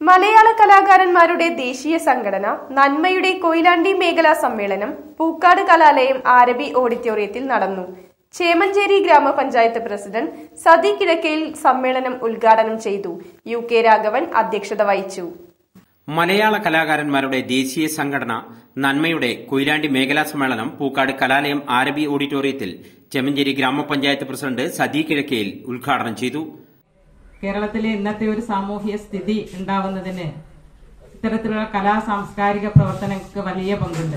മലയാള കലാകാരന്മാരുടെ ദേശീയ സംഘടന നന്മയുടെ കൊയിലാണ്ടി മേഖലാ സമ്മേളനം പൂക്കാട് കലാലയം ആരബി ഓഡിറ്റോറിയത്തിൽ നടന്നു ചേമഞ്ചേരി ഗ്രാമപഞ്ചായത്ത് പ്രസിഡന്റ് സതി കിഴക്കയിൽ സമ്മേളനം ഉദ്ഘാടനം ചെയ്തു യു കെ രാഘവൻ അധ്യക്ഷത വഹിച്ചു മലയാള കലാകാരന്മാരുടെ ദേശീയ സംഘടന നന്മയുടെ കൊയിലാണ്ടി മേഖലാ സമ്മേളനം പൂക്കാട് കലാലയം ആരബി ഓഡിറ്റോറിയത്തിൽ ചെമഞ്ചേരി ഗ്രാമപഞ്ചായത്ത് പ്രസിഡന്റ് സതി കിഴക്കയിൽ ഉദ്ഘാടനം ചെയ്തു കേരളത്തിലെ ഇന്നത്തെ ഒരു സാമൂഹ്യ സ്ഥിതി ഉണ്ടാവുന്നതിന് ഇത്തരത്തിലുള്ള കലാ സാംസ്കാരിക പ്രവർത്തനങ്ങൾക്ക് വലിയ പങ്കുണ്ട്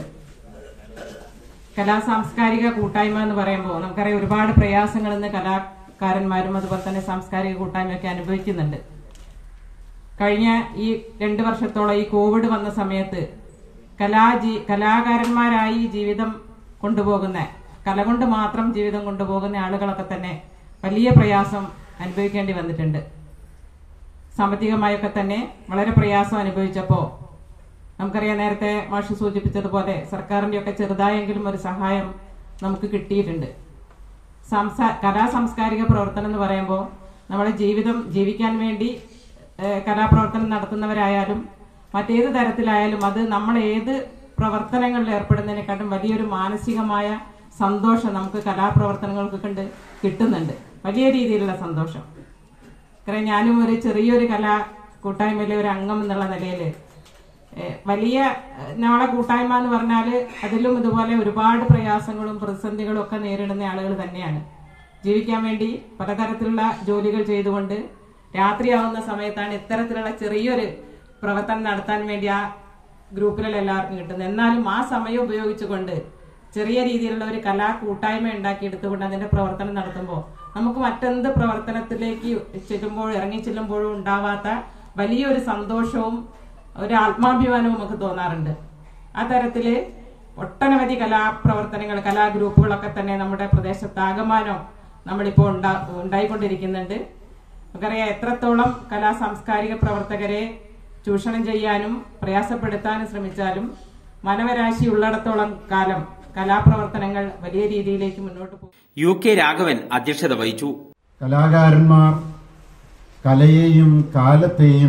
കലാ സാംസ്കാരിക കൂട്ടായ്മ എന്ന് പറയുമ്പോൾ നമുക്കറിയാം ഒരുപാട് പ്രയാസങ്ങൾ ഇന്ന് കലാകാരന്മാരും അതുപോലെ തന്നെ സാംസ്കാരിക കൂട്ടായ്മയൊക്കെ അനുഭവിക്കുന്നുണ്ട് കഴിഞ്ഞ ഈ രണ്ട് വർഷത്തോളം ഈ കോവിഡ് വന്ന സമയത്ത് കലാജീ കലാകാരന്മാരായി ജീവിതം കൊണ്ടുപോകുന്ന കല കൊണ്ട് മാത്രം ജീവിതം കൊണ്ടുപോകുന്ന ആളുകളൊക്കെ തന്നെ വലിയ പ്രയാസം അനുഭവിക്കേണ്ടി വന്നിട്ടുണ്ട് സാമ്പത്തികമായൊക്കെ തന്നെ വളരെ പ്രയാസം അനുഭവിച്ചപ്പോൾ നമുക്കറിയാം നേരത്തെ മാഷി സൂചിപ്പിച്ചതുപോലെ സർക്കാരിന്റെ ഒക്കെ ചെറുതായെങ്കിലും ഒരു സഹായം നമുക്ക് കിട്ടിയിട്ടുണ്ട് സംസാ കലാ സാംസ്കാരിക പ്രവർത്തനം എന്ന് പറയുമ്പോൾ നമ്മുടെ ജീവിതം ജീവിക്കാൻ വേണ്ടി ഏഹ്, കലാപ്രവർത്തനം നടത്തുന്നവരായാലും മറ്റേത് തരത്തിലായാലും അത് നമ്മൾ ഏത് പ്രവർത്തനങ്ങളിൽ ഏർപ്പെടുന്നതിനെക്കാട്ടും വലിയൊരു മാനസികമായ സന്തോഷം നമുക്ക് കലാപ്രവർത്തനങ്ങൾക്ക് കണ്ട് കിട്ടുന്നുണ്ട് വലിയ രീതിയിലുള്ള സന്തോഷം കാരണം ഞാനും ഒരു ചെറിയൊരു കലാ കൂട്ടായ്മയിലെ ഒരു അംഗം എന്നുള്ള നിലയിൽ വലിയ ഏഹ്, നമ്മളെ കൂട്ടായ്മ എന്ന് പറഞ്ഞാൽ അതിലും ഇതുപോലെ ഒരുപാട് പ്രയാസങ്ങളും പ്രതിസന്ധികളും ഒക്കെ നേരിടുന്ന ആളുകൾ തന്നെയാണ് ജീവിക്കാൻ വേണ്ടി പലതരത്തിലുള്ള ജോലികൾ ചെയ്തുകൊണ്ട് രാത്രിയാവുന്ന സമയത്താണ് ഇത്തരത്തിലുള്ള ചെറിയൊരു പ്രവർത്തനം നടത്താൻ വേണ്ടി ആ ഗ്രൂപ്പിലുള്ള എല്ലാവർക്കും കിട്ടുന്നത് എന്നാലും ആ സമയം ഉപയോഗിച്ചുകൊണ്ട് ചെറിയ രീതിയിലുള്ള ഒരു കലാ കൂട്ടായ്മ ഉണ്ടാക്കിയെടുത്തുകൊണ്ട് അതിന്റെ പ്രവർത്തനം നടത്തുമ്പോൾ നമുക്ക് മറ്റെന്ത് പ്രവർത്തനത്തിലേക്ക് ചെല്ലുമ്പോൾ ഇറങ്ങി ചെല്ലുമ്പോഴും ഉണ്ടാവാത്ത വലിയൊരു സന്തോഷവും ഒരു ആത്മാഭിമാനവും നമുക്ക് തോന്നാറുണ്ട് ആ തരത്തില് ഒട്ടനവധി കലാപ്രവർത്തനങ്ങൾ കലാഗ്രൂപ്പുകളൊക്കെ തന്നെ നമ്മുടെ പ്രദേശത്ത് ആകമാനം നമ്മളിപ്പോൾ ഉണ്ടാ ഉണ്ടായിക്കൊണ്ടിരിക്കുന്നുണ്ട് നമുക്കറിയാം എത്രത്തോളം കലാ സാംസ്കാരിക പ്രവർത്തകരെ ചൂഷണം ചെയ്യാനും പ്രയാസപ്പെടുത്താനും ശ്രമിച്ചാലും മാനവരാശി ഉള്ളിടത്തോളം കാലം കലാപ്രവർത്തനങ്ങൾ വലിയ രീതിയിലേക്ക് മുന്നോട്ട് പോകും യു കെ രാഘവൻ അധ്യക്ഷത വഹിച്ചു കലാകാരന്മാർ കലയെയും കാലത്തെയും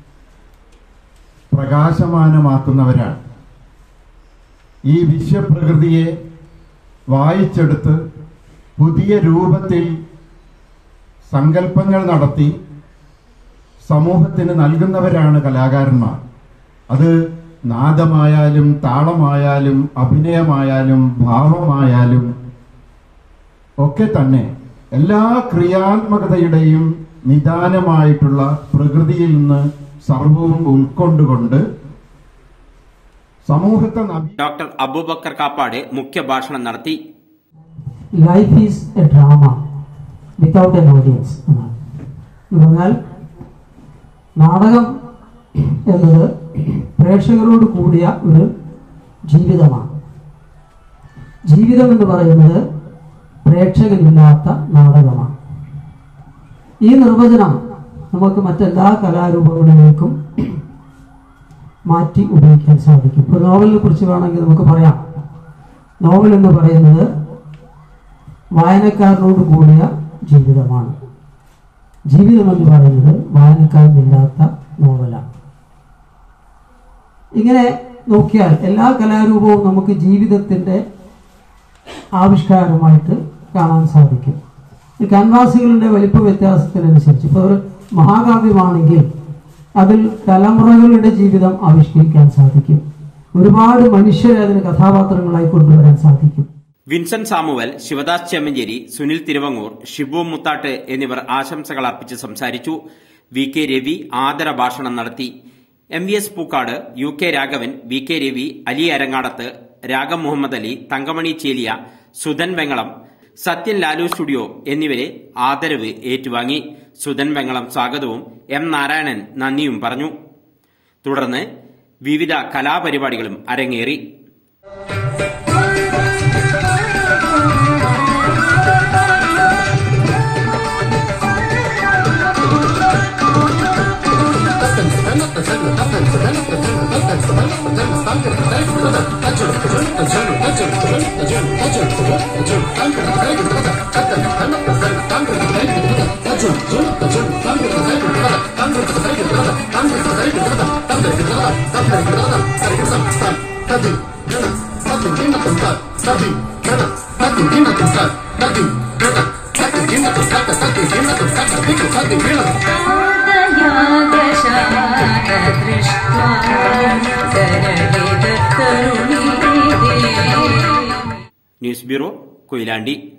പ്രകാശമാനമാക്കുന്നവരാണ് ഈ വിശ്വപ്രകൃതിയെ വായിച്ചെടുത്ത് പുതിയ രൂപത്തിൽ സങ്കല്പങ്ങൾ നടത്തി സമൂഹത്തിന് നൽകുന്നവരാണ് കലാകാരന്മാർ അത് നാദമായാലും താളമായാലും അഭിനയമായാലും ഭാവമായാലും ഒക്കെ തന്നെ എല്ലാ ക്രിയാത്മകതയുടെയും നിദാനമായിട്ടുള്ള പ്രകൃതിയിൽ നിന്ന് സർവവും ഉൾക്കൊണ്ടുകൊണ്ട് സമൂഹത്തെ നവീ ഡോക്ടർ അബൂബക്കർ കാപ്പാട് മുഖ്യഭാഷണം നടത്തി life is a drama without an audience എന്നാണ് എന്ന് പറഞ്ഞാൽ നാടകം എന്നത് പ്രേക്ഷകരോട് കൂടിയ ഒരു ജീവിതമാണ് ജീവിതം എന്ന് പറയുന്നത് പ്രേക്ഷകരില്ലാത്ത നാടകമാണ് ഈ നിർവചനം നമുക്ക് മറ്റെല്ലാ കലാരൂപങ്ങളിലേക്കും മാറ്റി ഉപയോഗിക്കാൻ സാധിക്കും ഇപ്പോൾ നോവലിനെ കുറിച്ച് വേണമെങ്കിൽ നമുക്ക് പറയാം നോവൽ എന്ന് പറയുന്നത് വായനക്കാരനോട് കൂടിയ ജീവിതമാണ് ജീവിതം എന്ന് പറയുന്നത് വായനക്കാരനില്ലാത്ത നോവലാണ് ഇങ്ങനെ നോക്കിയാൽ എല്ലാ കലാരൂപവും നമുക്ക് ജീവിതത്തിന്റെ ആവിഷ്കാരമായിട്ട് കാണാൻ സാധിക്കും ഈ കാൻവാസുകളുടെ വലിപ്പ വ്യത്യാസത്തിനനുസരിച്ച് ഇപ്പോൾ ഒരു മഹാകാവ്യമാണെങ്കിൽ അതിൽ തലമുറകളുടെ ജീവിതം ആവിഷ്കരിക്കാൻ സാധിക്കും ഒരുപാട് മനുഷ്യരെ അതിന് കഥാപാത്രങ്ങളായി കൊണ്ടുവരാൻ സാധിക്കും വിൻസെന്റ് സാമുവൽ ശിവദാസ് ചെമ്മഞ്ചേരി സുനിൽ തിരുവങ്ങൂർ ഷിബു മുത്താട്ട് എന്നിവർ ആശംസകൾ അർപ്പിച്ച് സംസാരിച്ചു വി കെ രവി ആദര ഭാഷണം നടത്തി എം വി എസ് പൂക്കാട് യു കെ രാഘവൻ വി കെ രവി അലി അരങ്ങാടത്ത് രാഗം മുഹമ്മദ് അലി തങ്കമണി ചേലിയ സുധൻ വെങ്ങളം സത്യൻ ലാലു സ്റ്റുഡിയോ എന്നിവരെ ആദരവ് ഏറ്റുവാങ്ങി സുധൻ വെങ്ങളം സ്വാഗതവും എം നാരായണൻ നന്ദിയും പറഞ്ഞു തുടർന്ന് വിവിധ കലാപരിപാടികളും അരങ്ങേറി Thank you. दृष्ट्वा सरलितरुणी ന്യൂസ് ബ്യൂറോ കൊയിലാണ്ടി